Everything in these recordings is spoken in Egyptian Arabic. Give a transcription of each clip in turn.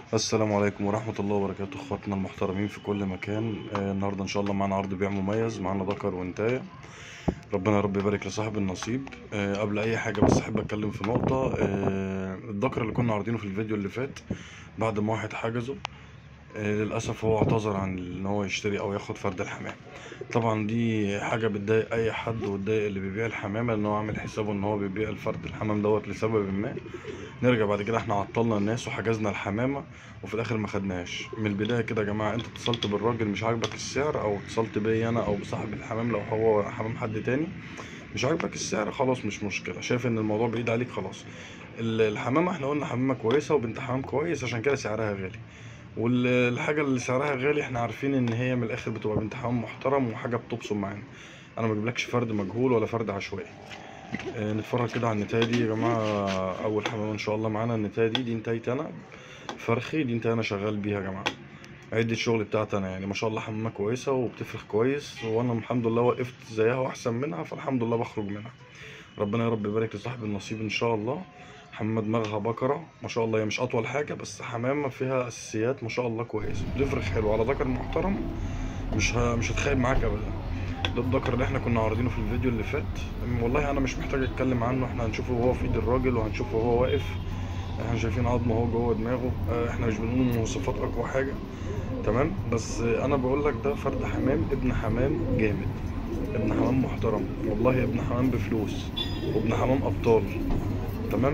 السلام عليكم ورحمة الله وبركاته اخواتنا المحترمين في كل مكان آه النهاردة ان شاء الله معانا عرض بيع مميز معانا ذكر وانتاية ربنا يا رب يبارك لصاحب النصيب آه قبل اي حاجة بس احب اتكلم في نقطة آه الذكر اللي كنا عارضينه في الفيديو اللي فات بعد ما واحد حجزه آه للأسف هو اعتذر عن ان هو يشتري او ياخد فرد الحمام طبعا دي حاجة بتضايق اي حد وتضايق اللي بيبيع الحمامة ان هو عامل حسابه ان هو بيبيع الفرد الحمام دوت لسبب ما نرجع بعد كده احنا عطلنا الناس وحجزنا الحمامة وفي الاخر ما خدناهاش من البداية كده يا جماعة انت اتصلت بالراجل مش عاجبك السعر او اتصلت بيا انا او بصاحب الحمام لو هو حمام حد تاني مش عاجبك السعر خلاص مش مشكلة شايف ان الموضوع بعيد عليك خلاص ال- الحمامة احنا قلنا حمامة كويسة وبنت حمام كويس عشان كده سعرها غالي والحاجة اللي سعرها غالي احنا عارفين ان هي من الاخر بتبقى بنت حمام محترم وحاجة بتبصم معانا انا ما بجيبلكش فرد مجهول ولا فرد عشوائي آه، نتفرج كده على النتاية دي يا جماعة أول حمامة إن شاء الله معانا النتاية دي دي نتايتي أنا فرخي دي نتاية أنا شغال بيها يا جماعة عدة الشغل بتاعتي أنا يعني ما شاء الله حمامة كويسة وبتفرخ كويس وأنا الحمد لله وقفت زيها وأحسن منها فالحمد لله بخرج منها ربنا يا رب يبارك لصاحب النصيب إن شاء الله حمامة دماغها بكرة ما شاء الله هي مش أطول حاجة بس حمامة فيها أساسيات ما شاء الله كويسة بتفرخ حلو على ذكر محترم مش ه... مش هتخيب معاك أبدا ده الذكر اللي احنا كنا عارضينه في الفيديو اللي فات والله انا مش محتاج اتكلم عنه احنا هنشوفه وهو في ايد الراجل وهنشوفه وهو واقف احنا شايفين عظمه اهو جوه دماغه اه، احنا مش بنقول مواصفات اقوى حاجه تمام بس اه، انا بقول لك ده فرد حمام ابن حمام جامد ابن حمام محترم والله ابن حمام بفلوس وابن حمام ابطال تمام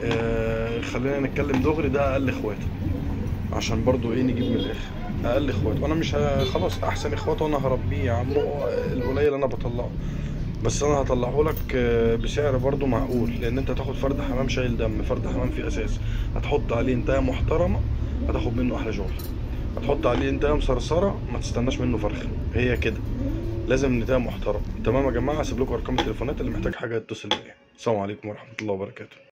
اه خلينا نتكلم دغري ده اقل اخواته عشان برضو ايه نجيب من الاخر اقل اخوات وانا مش ه... خلاص احسن اخوات وانا هربيه يا عم هو القليل انا بطلعه بس انا هطلعه لك آه، بسعر برضو معقول لان انت هتاخد فرد حمام شايل دم فرد حمام فيه اساس هتحط عليه انتايه محترمه هتاخد منه احلى شغل هتحط عليه انتايه مسرسره ما تستناش منه فرخه هي كده لازم نتايه محترم تمام يا جماعه هسيب لكم ارقام التليفونات اللي محتاج حاجه يتصل بيا السلام عليكم ورحمه الله وبركاته